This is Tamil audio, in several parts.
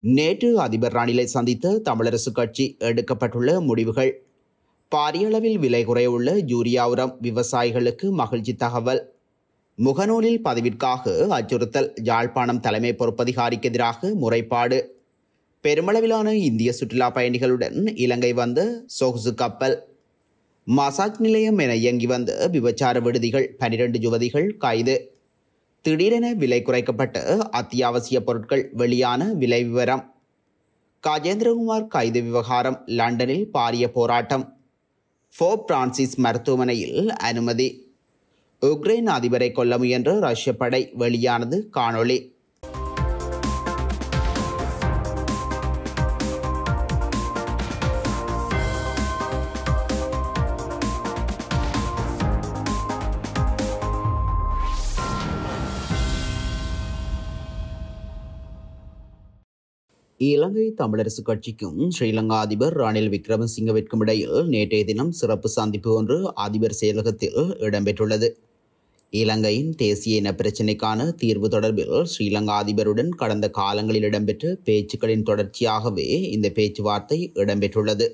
நேற்று அதிபர் ரணிலை சந்தித்த தமிழரசு கட்சி எடுக்கப்பட்டுள்ள முடிவுகள் பாரிய அளவில் விலை குறையுள்ள யூரியா உரம் விவசாயிகளுக்கு மகிழ்ச்சி தகவல் முகநூலில் பதிவிற்காக அச்சுறுத்தல் யாழ்ப்பாணம் தலைமை பொறுப்பதிகாரிக்கு எதிராக முறைப்பாடு பெருமளவிலான இந்திய சுற்றுலா பயணிகளுடன் இலங்கை வந்த சொகுசு கப்பல் மசாஜ் நிலையம் என இயங்கி வந்த விபச்சார விடுதிகள் பனிரெண்டு யுவதிகள் கைது திடீரென விலை குறைக்கப்பட்ட அத்தியாவசிய பொருட்கள் வெளியான விலை விவரம் கஜேந்திரகுமார் கைது விவகாரம் லண்டனில் பாரிய போராட்டம் ஃபோப் பிரான்சிஸ் மருத்துவமனையில் அனுமதி உக்ரைன் அதிபரை கொல்ல முயன்ற ரஷ்ய படை வெளியானது காணொளி இலங்கை தமிழரசு கட்சிக்கும் ஸ்ரீலங்கா அதிபர் ரணில் விக்ரமசிங்கவிற்கும் இடையில் நேற்றைய தினம் சிறப்பு சந்திப்பு ஒன்று அதிபர் செயலகத்தில் இடம்பெற்றுள்ளது இலங்கையின் தேசிய இன பிரச்சினைக்கான தீர்வு தொடர்பில் ஸ்ரீலங்கா அதிபருடன் கடந்த காலங்களில் இடம்பெற்ற பேச்சுக்களின் தொடர்ச்சியாகவே இந்த பேச்சுவார்த்தை இடம்பெற்றுள்ளது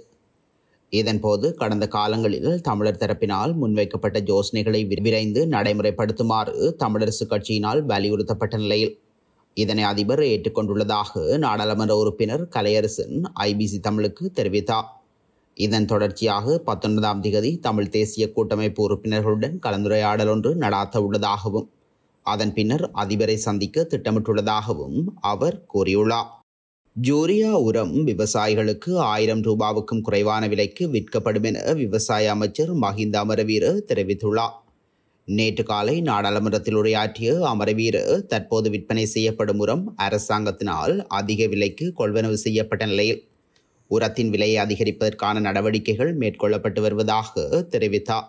இதன்போது கடந்த காலங்களில் தமிழர் தரப்பினால் முன்வைக்கப்பட்ட யோசனைகளை விரைந்து நடைமுறைப்படுத்துமாறு தமிழரசு கட்சியினால் வலியுறுத்தப்பட்ட நிலையில் இதனை அதிபர் ஏற்றுக்கொண்டுள்ளதாக நாடாளுமன்ற உறுப்பினர் கலையரசன் ஐபிசி தமிழுக்கு தெரிவித்தார் இதன் தொடர்ச்சியாக பத்தொன்பதாம் திகதி தமிழ் தேசிய கூட்டமைப்பு உறுப்பினர்களுடன் கலந்துரையாடல் ஒன்று நடாத்த உள்ளதாகவும் அதன் பின்னர் அதிபரை சந்திக்க திட்டமிட்டுள்ளதாகவும் அவர் கூறியுள்ளார் ஜூரியா உரம் விவசாயிகளுக்கு ஆயிரம் ரூபாவுக்கும் குறைவான விலைக்கு விற்கப்படும் என விவசாய அமைச்சர் மஹிந்த அமரவீர தெரிவித்துள்ளார் நேற்று காலை நாடாளுமன்றத்தில் உரையாற்றிய அமரவீர தற்போது விற்பனை செய்யப்படும் உரம் அரசாங்கத்தினால் அதிக விலைக்கு கொள்வனவு செய்யப்பட்ட நிலையில் உரத்தின் விலையை அதிகரிப்பதற்கான நடவடிக்கைகள் மேற்கொள்ளப்பட்டு வருவதாக தெரிவித்தார்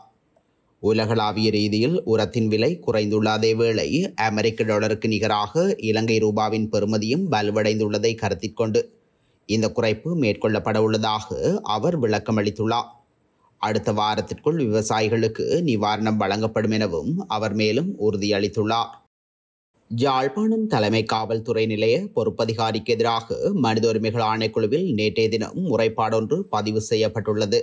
உலகளாவிய ரீதியில் உரத்தின் விலை குறைந்துள்ள அதேவேளை அமெரிக்க டாலருக்கு நிகராக இலங்கை ரூபாவின் பெறுமதியும் வலுவடைந்துள்ளதை கருத்தில் கொண்டு இந்த குறைப்பு மேற்கொள்ளப்பட உள்ளதாக அவர் விளக்கமளித்துள்ளார் அடுத்த வாரத்திற்குள் விவசாயிகளுக்கு நிவாரணம் வழங்கப்படும் எனவும் அவர் மேலும் உறுதியளித்துள்ளார் யாழ்ப்பாணம் தலைமை காவல்துறை நிலைய பொறுப்பதிகாரிக்கு எதிராக மனித உரிமைகள் ஆணைக்குழுவில் நேற்றைய தினம் முறைப்பாடொன்று பதிவு செய்யப்பட்டுள்ளது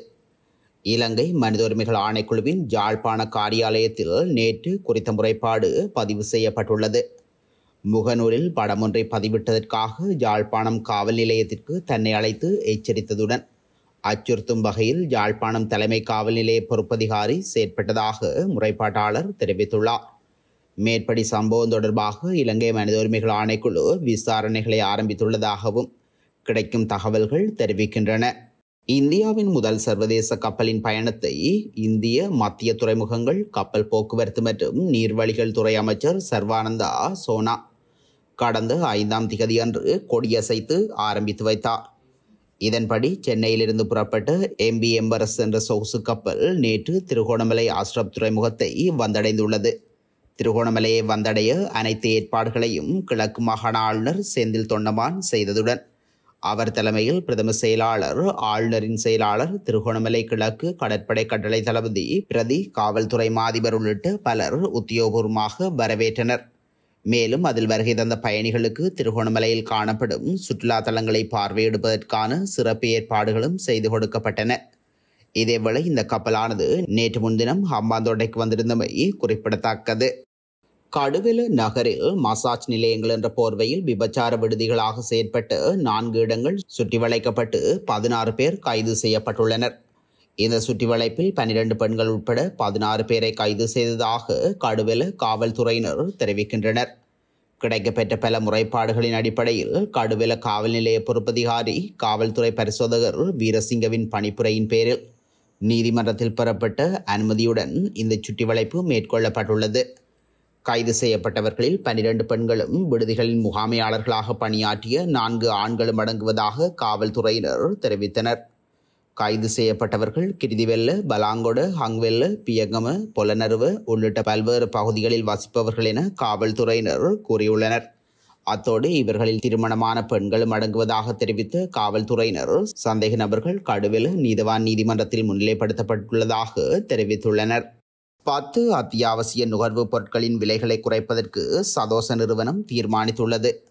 இலங்கை மனித உரிமைகள் ஆணைக்குழுவின் யாழ்ப்பாண காரியாலயத்தில் நேற்று குறித்த முறைப்பாடு பதிவு செய்யப்பட்டுள்ளது முகநூலில் படம் ஒன்றை பதிவிட்டதற்காக யாழ்ப்பாணம் காவல் நிலையத்திற்கு தன்னை அழைத்து எச்சரித்ததுடன் அச்சுறுத்தும் வகையில் யாழ்ப்பாணம் தலைமை காவல் நிலைய பொறுப்பதிகாரி செயற்பட்டதாக முறைப்பாட்டாளர் தெரிவித்துள்ளார் மேற்படி சம்பவம் தொடர்பாக இலங்கை மனித உரிமைகள் ஆணைக்குழு விசாரணைகளை ஆரம்பித்துள்ளதாகவும் கிடைக்கும் தகவல்கள் தெரிவிக்கின்றன இந்தியாவின் முதல் சர்வதேச கப்பலின் பயணத்தை இந்திய மத்திய துறைமுகங்கள் கப்பல் போக்குவரத்து மற்றும் நீர்வழிகள் துறை அமைச்சர் சர்வானந்தா சோனா கடந்த ஐந்தாம் திகதி அன்று கொடியசைத்து ஆரம்பித்து வைத்தார் இதன்படி சென்னையிலிருந்து புறப்பட்ட எம்பி எம்பரஸ் என்ற சொகுசு கப்பல் நேற்று திருகோணமலை ஆஸ்ரப் துறைமுகத்தை வந்தடைந்துள்ளது திருகோணமலையை வந்தடைய அனைத்து ஏற்பாடுகளையும் கிழக்கு மாகாண ஆளுநர் செந்தில் தொண்டமான் செய்ததுடன் அவர் தலைமையில் பிரதம செயலாளர் ஆளுநரின் செயலாளர் திருகோணமலை கிழக்கு கடற்படை கட்டளை தளபதி பிரதி காவல்துறை மாதிபர் உள்ளிட்ட பலர் உத்தியோகபூர்வமாக வரவேற்றனர் மேலும் அதில் வருகை தந்த பயணிகளுக்கு திருகோணமலையில் காணப்படும் சுற்றுலா தலங்களை பார்வையிடுவதற்கான சிறப்பு ஏற்பாடுகளும் செய்து கொடுக்கப்பட்டன இதேவேளை இந்த கப்பலானது நேற்று முன்தினம் ஹம்பாந்தோட்டைக்கு வந்திருந்தமை குறிப்பிடத்தக்கது கடுவெல நகரில் மசாஜ் நிலையங்கள் என்ற போர்வையில் விபச்சார விடுதிகளாக செயற்பட்ட நான்கு இடங்கள் சுற்றி வளைக்கப்பட்டு பதினாறு பேர் கைது செய்யப்பட்டுள்ளனர் இந்த சுற்றி வளைப்பில் பனிரெண்டு பெண்கள் உட்பட பதினாறு பேரை கைது செய்ததாக கடுவெல காவல்துறையினர் தெரிவிக்கின்றனர் கிடைக்கப்பெற்ற பல முறைப்பாடுகளின் அடிப்படையில் கடுவெல காவல் நிலைய பொறுப்பதிகாரி காவல்துறை பரிசோதகர் வீரசிங்கவின் பணிப்புரையின் பேரில் நீதிமன்றத்தில் பெறப்பட்ட அனுமதியுடன் இந்த சுற்றி வளைப்பு மேற்கொள்ளப்பட்டுள்ளது கைது செய்யப்பட்டவர்களில் பனிரெண்டு பெண்களும் விடுதிகளின் முகாமையாளர்களாக பணியாற்றிய நான்கு ஆண்களும் அடங்குவதாக காவல்துறையினர் தெரிவித்தனர் கைது செய்யப்பட்டவர்கள் கிருதிவெல்ல பலாங்கொடு ஹங்வெல்ல பியங்கம பொலனருவ உள்ளிட்ட பல்வேறு பகுதிகளில் வசிப்பவர்கள் என காவல்துறையினர் கூறியுள்ளனர் அத்தோடு இவர்களில் திருமணமான பெண்களும் அடங்குவதாக தெரிவித்த காவல்துறையினர் சந்தேக நபர்கள் கடுவில் நீதவான் நீதிமன்றத்தில் முன்னிலைப்படுத்தப்பட்டுள்ளதாக தெரிவித்துள்ளனர் பத்து அத்தியாவசிய நுகர்வுப் பொருட்களின் விலைகளை குறைப்பதற்கு சதோச நிறுவனம் தீர்மானித்துள்ளது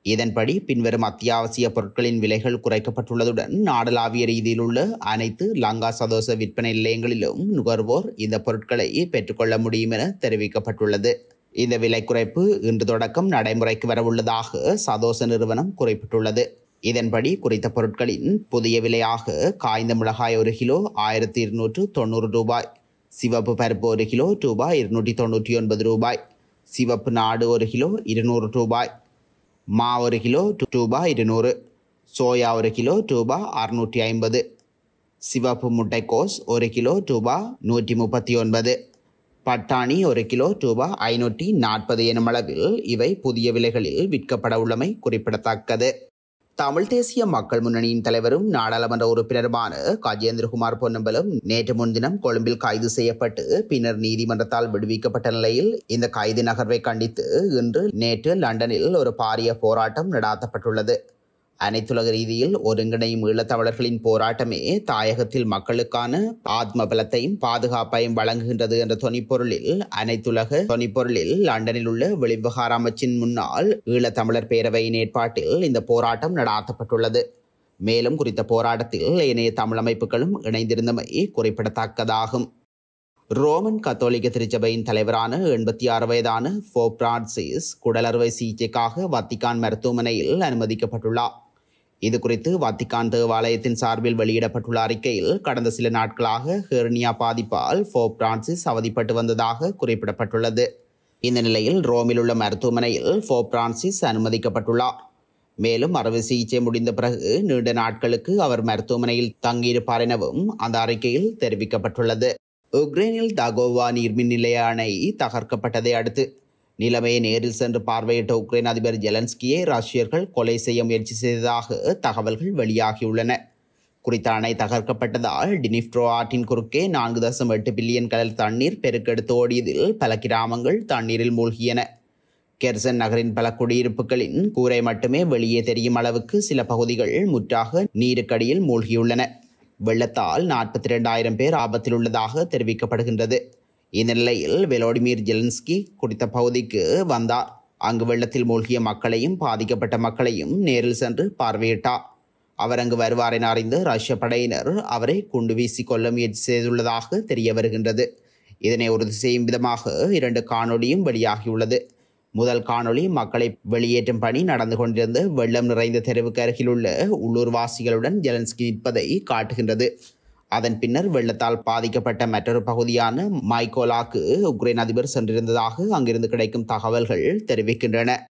இதன்படி பின்வரும் அத்தியாவசிய பொருட்களின் விலைகள் குறைக்கப்பட்டுள்ளதுடன் நாடளாவிய ரீதியில் உள்ள அனைத்து லங்கா சதோச விற்பனை நிலையங்களிலும் நுகர்வோர் இந்த பொருட்களை பெற்றுக்கொள்ள முடியும் என தெரிவிக்கப்பட்டுள்ளது இந்த விலை குறைப்பு இன்று தொடக்கம் நடைமுறைக்கு வரவுள்ளதாக சதோச நிறுவனம் குறிப்பிட்டுள்ளது இதன்படி குறித்த பொருட்களின் புதிய விலையாக காய்ந்த மிளகாய் ஒரு கிலோ ஆயிரத்தி இருநூற்று தொண்ணூறு ரூபாய் சிவப்பு பருப்பு ஒரு கிலோ ரூபாய் இருநூற்றி தொண்ணூற்றி ஒன்பது ரூபாய் சிவப்பு நாடு ஒரு கிலோ இருநூறு ரூபாய் மா ஒரு கிலோ ரூபாய் இருநூறு சோயா ஒரு கிலோ ரூபாய் அறுநூற்றி ஐம்பது சிவப்பு முட்டைக்கோஸ் ஒரு கிலோ ரூபாய் நூற்றி முப்பத்தி ஒன்பது பட்டாணி ஒரு கிலோ ரூபாய் ஐநூற்றி நாற்பது எனும் அளவில் இவை புதிய விலைகளில் விற்கப்பட உள்ளமை குறிப்பிடத்தக்கது தமிழ் தேசிய மக்கள் முன்னணியின் தலைவரும் நாடாளுமன்ற உறுப்பினருமான கஜேந்திரகுமார் பொன்னம்பலம் நேற்று முன்தினம் கொழும்பில் கைது செய்யப்பட்டு பின்னர் நீதிமன்றத்தால் விடுவிக்கப்பட்ட நிலையில் இந்த கைது நகர்வை கண்டித்து இன்று நேற்று லண்டனில் ஒரு பாரிய போராட்டம் நடாத்தப்பட்டுள்ளது அனைத்துலக ரீதியில் ஒருங்கிணையும் ஈழத்தமிழர்களின் போராட்டமே தாயகத்தில் மக்களுக்கான ஆத்ம பலத்தையும் பாதுகாப்பையும் வழங்குகின்றது என்ற தொனிப்பொருளில் அனைத்துலக தொனிப்பொருளில் லண்டனில் உள்ள வெளிவிவகார அமைச்சின் முன்னாள் ஈழத்தமிழர் பேரவையின் ஏற்பாட்டில் இந்த போராட்டம் நடாத்தப்பட்டுள்ளது மேலும் குறித்த போராட்டத்தில் ஏனைய தமிழமைப்புகளும் இணைந்திருந்தமை குறிப்பிடத்தக்கதாகும் ரோமன் கத்தோலிக்க திருச்சபையின் தலைவரான எண்பத்தி ஆறு வயதான ஃபோ பிரான்சிஸ் குடலறுவை சிகிச்சைக்காக வத்திகான் மருத்துவமனையில் அனுமதிக்கப்பட்டுள்ளார் இது குறித்து வத்திகான் தேவாலயத்தின் சார்பில் வெளியிடப்பட்டுள்ள அறிக்கையில் கடந்த சில நாட்களாக ஹெர்னியா பாதிப்பால் ஃபோ பிரான்சிஸ் அவதிப்பட்டு வந்ததாக குறிப்பிடப்பட்டுள்ளது இந்த நிலையில் ரோமில் உள்ள மருத்துவமனையில் ஃபோ பிரான்சிஸ் அனுமதிக்கப்பட்டுள்ளார் மேலும் அறுவை சிகிச்சை முடிந்த பிறகு நீண்ட நாட்களுக்கு அவர் மருத்துவமனையில் தங்கியிருப்பார் எனவும் அந்த அறிக்கையில் தெரிவிக்கப்பட்டுள்ளது உக்ரைனில் தகோவா நீர்மின் நிலைய அணை தகர்க்கப்பட்டதை அடுத்து நிலைமையை நேரில் சென்று பார்வையிட்ட உக்ரைன் அதிபர் ஜெலன்ஸ்கியை ரஷ்யர்கள் கொலை செய்ய முயற்சி செய்ததாக தகவல்கள் வெளியாகியுள்ளன குறித்த அணை தகர்க்கப்பட்டதால் டினிப்ட்ரோ ஆற்றின் குறுக்கே நான்கு தசம் எட்டு பில்லியன் கடல் தண்ணீர் பெருக்கெடுத்து ஓடியதில் பல கிராமங்கள் தண்ணீரில் மூழ்கியன கெர்சன் நகரின் பல குடியிருப்புகளின் கூரை மட்டுமே வெளியே தெரியும் அளவுக்கு சில பகுதிகள் முற்றாக நீருக்கடியில் மூழ்கியுள்ளன வெள்ளத்தால் நாற்பத்தி ரெண்டாயிரம் பேர் ஆபத்தில் உள்ளதாக தெரிவிக்கப்படுகின்றது இந்த நிலையில் வெலோடிமிர் ஜெலன்ஸ்கி குறித்த பகுதிக்கு வந்தார் அங்கு வெள்ளத்தில் மூழ்கிய மக்களையும் பாதிக்கப்பட்ட மக்களையும் நேரில் சென்று பார்வையிட்டார் அவர் அங்கு வருவார் என அறிந்து ரஷ்ய படையினர் அவரை குண்டு வீசி கொள்ள முயற்சி செய்துள்ளதாக தெரிய வருகின்றது இதனை உறுதி செய்யும் விதமாக இரண்டு காணொளியும் வெளியாகியுள்ளது முதல் காணொளி மக்களை வெளியேற்றும் பணி நடந்து கொண்டிருந்த வெள்ளம் நிறைந்த தெருவுக்கு அருகிலுள்ள உள்ளூர்வாசிகளுடன் ஜெலன்ஸ்கி நிற்பதை காட்டுகின்றது அதன் பின்னர் வெள்ளத்தால் பாதிக்கப்பட்ட மற்றொரு பகுதியான மைக்கோலாக்கு உக்ரைன் அதிபர் சென்றிருந்ததாக அங்கிருந்து கிடைக்கும் தகவல்கள் தெரிவிக்கின்றன